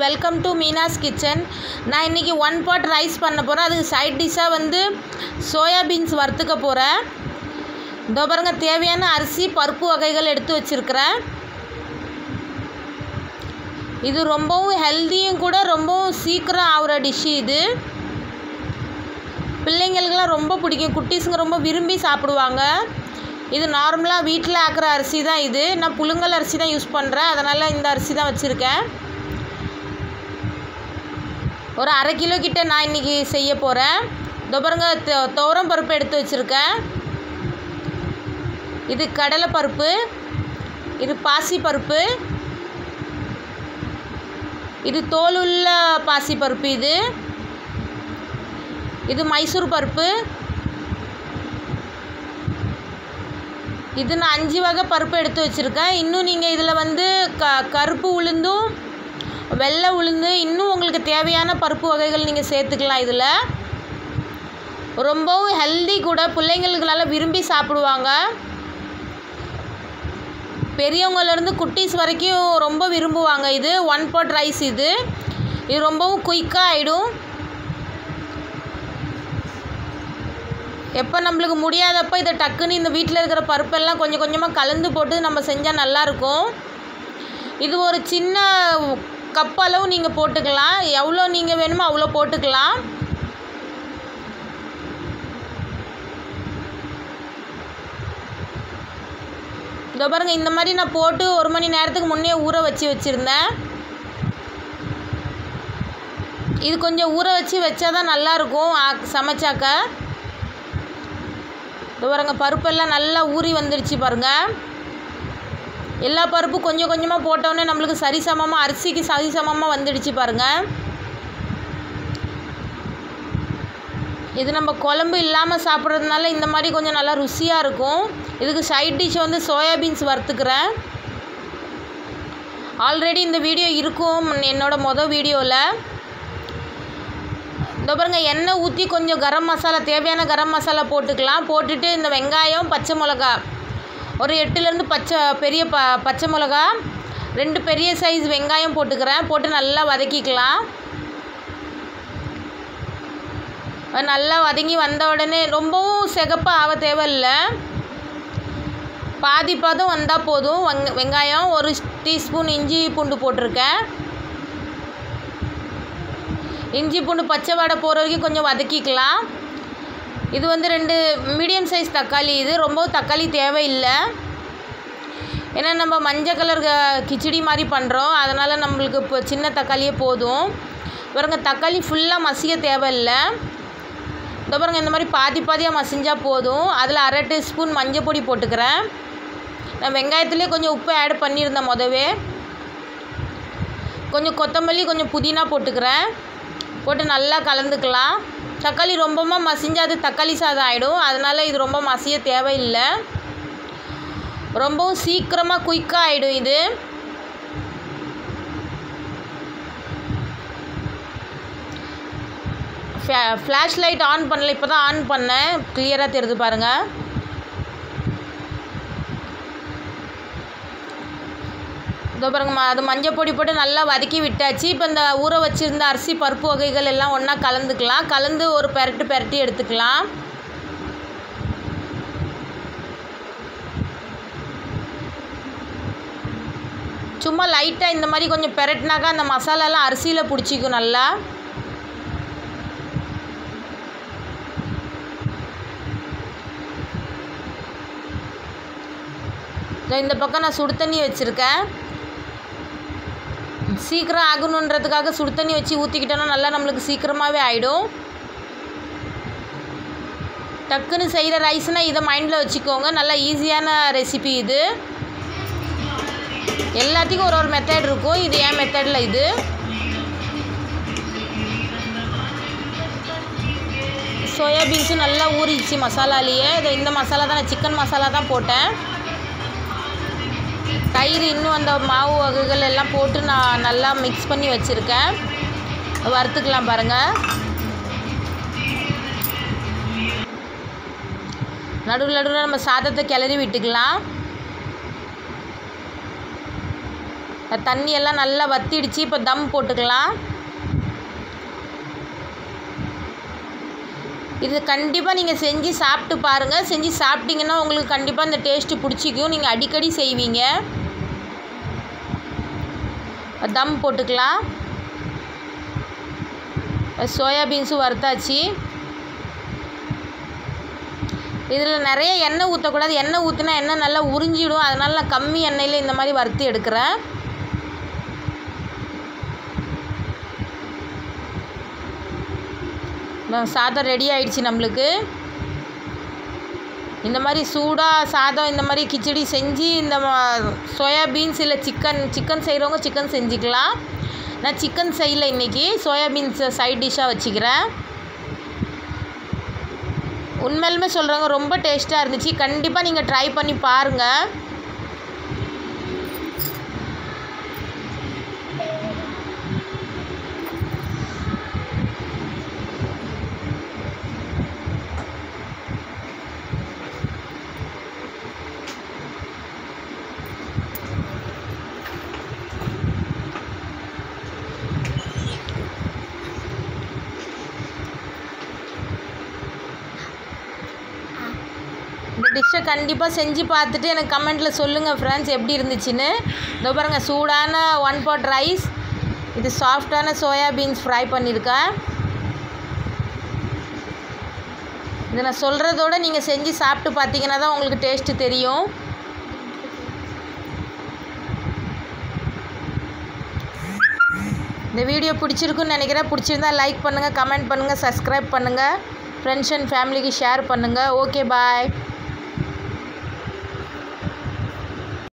welcome to Meena's kitchen நான் இன்றைக்கி one pot rice பண்ண போகிறேன் அதுக்கு சைட் டிஷ்ஷாக வந்து சோயா பீன்ஸ் வறுத்துக்க போகிறேன் இதோ பாருங்க தேவையான அரிசி பருப்பு வகைகள் எடுத்து வச்சுருக்கிறேன் இது ரொம்பவும் ஹெல்த்தியும் கூட ரொம்பவும் சீக்கிரம் ஆகிற டிஷ்ஷு இது பிள்ளைங்களுக்கெல்லாம் ரொம்ப பிடிக்கும் குட்டீஸுங்க ரொம்ப விரும்பி சாப்பிடுவாங்க இது நார்மலாக வீட்டில் ஆக்கிற அரிசி தான் இது நான் புழுங்கல் அரிசி தான் யூஸ் பண்ணுறேன் அதனால் இந்த அரிசி தான் வச்சுருக்கேன் ஒரு அரை கிலோ கிட்ட நான் இன்றைக்கி செய்ய போகிறேன் இதோ பாருங்க தொ- துவரம் பருப்பு எடுத்து வச்சுருக்கேன் இது கடலை பருப்பு இது பாசி பருப்பு இது தோலுள்ள பாசி பருப்பு இது இது மைசூர் பருப்பு இது நான் அஞ்சு வகை பருப்பு எடுத்து வச்சுருக்கேன் இன்னும் நீங்கள் இதில் வந்து க கருப்பு உளுந்தும் வெள்ளை உளுந்து இன்னும் உங்களுக்கு தேவையான பருப்பு வகைகள் நீங்கள் சேர்த்துக்கலாம் இதில் ரொம்பவும் ஹெல்தி கூட பிள்ளைங்களுக்கு நல்லா விரும்பி சாப்பிடுவாங்க பெரியவங்கலேருந்து குட்டீஸ் வரைக்கும் ரொம்ப விரும்புவாங்க இது ஒன் பாட் ரைஸ் இது இது ரொம்பவும் குயிக்காக ஆகிடும் எப்போ நம்மளுக்கு முடியாதப்போ இதை டக்குன்னு இந்த வீட்டில் இருக்கிற பருப்பெல்லாம் கொஞ்சம் கொஞ்சமாக கலந்து போட்டு நம்ம செஞ்சால் நல்லாயிருக்கும் இது ஒரு சின்ன கப் அளவு நீங்கள் போட்டுக்கலாம் எவ்வளோ நீங்கள் வேணுமோ அவ்வளோ போட்டுக்கலாம் இதோ பாருங்க இந்த மாதிரி நான் போட்டு ஒரு மணி நேரத்துக்கு முன்னே ஊற வச்சு வச்சுருந்தேன் இது கொஞ்சம் ஊற வச்சு வச்சா தான் நல்லாயிருக்கும் ஆ- சமைச்சாக்க இதோ பாருங்க பருப்பெல்லாம் நல்லா ஊறி வந்துடுச்சு பாருங்க எல்லா பருப்பும் கொஞ்சம் கொஞ்சமாக போட்டோன்னே நம்மளுக்கு சரிசமமாக அரிசிக்கு சரிசமமாக வந்துடுச்சு பாருங்க இது நம்ம குழம்பு இல்லாமல் சாப்பிட்றதுனால இந்த மாதிரி கொஞ்சம் நல்லா ருசியாக இருக்கும் இதுக்கு சைட் டிஷ் வந்து சோயாபீன்ஸ் வறுத்துக்கிறேன் ஆல்ரெடி இந்த வீடியோ இருக்கும் என்னோட மொதல் வீடியோவில் இதோ பாருங்க எண்ணெய் ஊற்றி கொஞ்சம் கரம் மசாலா தேவையான கரம் மசாலா போட்டுக்கலாம் போட்டுட்டு இந்த வெங்காயம் பச்சை மிளகா ஒரு எட்டுலேருந்து பச்சை பெரிய ப பச்சை மிளகா ரெண்டு பெரிய சைஸ் வெங்காயம் போட்டுக்கிறேன் போட்டு நல்லா வதக்கிக்கலாம் அது நல்லா வதங்கி வந்த உடனே ரொம்பவும் சிகப்பாக ஆக தேவையில்லை பாதி பதம் வந்தால் போதும் வெங்க வெங்காயம் ஒரு டீஸ்பூன் இஞ்சி பூண்டு போட்டிருக்கேன் இஞ்சி பூண்டு பச்சை வடை போகிற வரைக்கும் கொஞ்சம் வதக்கிக்கலாம் இது வந்து ரெண்டு மீடியம் சைஸ் தக்காளி இது ரொம்ப தக்காளி தேவையில்லை ஏன்னா நம்ம மஞ்சள் கலர் க- கிச்சடி மாதிரி பண்ணுறோம் அதனால் நம்மளுக்கு இப்போ சின்ன தக்காளியே போதும் பாருங்க தக்காளி ஃபுல்லாக மசிக்க தேவையில்லை இதோ பாருங்க இந்த மாதிரி பாதி பாதியாக மசிஞ்சா போதும் அதில் அரை டீஸ்பூன் மஞ்சள் பொடி போட்டுக்கிறேன் நான் வெங்காயத்துலேயே கொஞ்சம் உப்பு ஆட் பண்ணியிருந்தேன் மொதவே கொஞ்சம் கொத்தமல்லி கொஞ்சம் புதினா போட்டுக்கிறேன் போட்டு நல்லா கலந்துக்கலாம் தக்காளி ரொம்பமா மசிஞ்சா அது தக்காளி சாதம் ஆகிடும் அதனால் இது ரொம்ப மசிய தேவையில்லை ரொம்பவும் சீக்கிரமாக குயிக்காக ஆகிடும் இது ஃப்ளாஷ் லைட் ஆன் பண்ணல இப்போ தான் ஆன் பண்ணேன் கிளியராக தெரியுது பாருங்கள் இதோ பாருங்க ம- அது மஞ்சள் பொடி போட்டு நல்லா வதக்கி விட்டாச்சு இப்போ இந்த ஊற வச்சிருந்த அரிசி பருப்பு வகைகள் எல்லாம் ஒன்றா கலந்துக்கலாம் கலந்து ஒரு பெரட்டு பெரட்டி எடுத்துக்கலாம் சும்மா லைட்டாக இந்த மாதிரி கொஞ்சம் பெரட்டினாக்கா அந்த மசாலாலாம் அரிசியில் பிடிச்சிக்கும் நல்லா இதோ இந்த பக்கம் நான் சுடு தண்ணி வச்சுருக்கேன் சீக்கிரம் ஆகணுன்றதுக்காக சுடு தண்ணி வச்சு ஊற்றிக்கிட்டோன்னா நல்லா நம்மளுக்கு சீக்கிரமாகவே ஆகிடும் டக்குன்னு செய்கிற ரைஸ்னால் இதை மைண்டில் வச்சுக்கோங்க நல்லா ஈஸியான ரெசிபி இது எல்லாத்துக்கும் ஒரு ஒரு மெத்தட் இருக்கும் இது என் மெத்தடில் இது சோயாபீன்ஸும் நல்லா ஊறிடுச்சு மசாலாலேயே இது இந்த மசாலா தான் நான் சிக்கன் மசாலா தான் போட்டேன் தயிர் இன்னும் அந்த மாவு வகைகள் எல்லாம் போட்டு நான் நல்லா மிக்ஸ் பண்ணி வச்சுருக்கேன் வறுத்துக்கலாம் பாருங்கள் நடுவில் நடுவில் நம்ம சாதத்தை கிளறி விட்டுக்கலாம் தண்ணி எல்லாம் நல்லா வத்திடுச்சு இப்போ தம் போட்டுக்கலாம் இது கண்டிப்பாக நீங்கள் செஞ்சு சாப்பிட்டு பாருங்கள் செஞ்சு சாப்பிட்டீங்கன்னா உங்களுக்கு கண்டிப்பாக இந்த டேஸ்ட்டு பிடிச்சிக்கும் நீங்கள் அடிக்கடி செய்வீங்க தம் போட்டுக்கலாம் சோயாபீன்ஸும் வறுத்தாச்சு இதில் நிறைய எண்ணெய் ஊற்றக்கூடாது எண்ணெய் ஊற்றினா எண்ணெய் நல்லா உறிஞ்சிடும் அதனால் நான் கம்மி எண்ணெயில் இந்த மாதிரி வறுத்து எடுக்கிறேன் சாதம் ரெடி ஆயிடுச்சு நம்மளுக்கு இந்த மாதிரி சூடாக சாதம் இந்த மாதிரி கிச்சடி செஞ்சு இந்த சோயாபீன்ஸ் இல்லை சிக்கன் சிக்கன் செய்கிறவங்க சிக்கன் செஞ்சுக்கலாம் நான் சிக்கன் செய்யலை இன்றைக்கி சோயாபீன்ஸ் சைட் டிஷ்ஷாக வச்சுக்கிறேன் உண்மையிலுமே சொல்கிறவங்க ரொம்ப டேஸ்ட்டாக இருந்துச்சு கண்டிப்பாக நீங்கள் ட்ரை பண்ணி பாருங்கள் இந்த டிஷ்ஷை கண்டிப்பாக செஞ்சு பார்த்துட்டு எனக்கு கமெண்ட்டில் சொல்லுங்கள் ஃப்ரெண்ட்ஸ் எப்படி இருந்துச்சுன்னு இதோ பாருங்கள் சூடான ஒன் பாட் ரைஸ் இது சாஃப்டான சோயாபீன்ஸ் ஃப்ரை பண்ணியிருக்கேன் இதை நான் சொல்கிறதோட நீங்கள் செஞ்சு சாப்பிட்டு பார்த்தீங்கன்னா தான் உங்களுக்கு டேஸ்ட்டு தெரியும் இந்த வீடியோ பிடிச்சிருக்குன்னு நினைக்கிறேன் பிடிச்சிருந்தா லைக் பண்ணுங்கள் கமெண்ட் பண்ணுங்கள் சப்ஸ்கிரைப் பண்ணுங்கள் ஃப்ரெண்ட்ஸ் அண்ட் ஃபேமிலிக்கு ஷேர் பண்ணுங்கள் ஓகே பாய்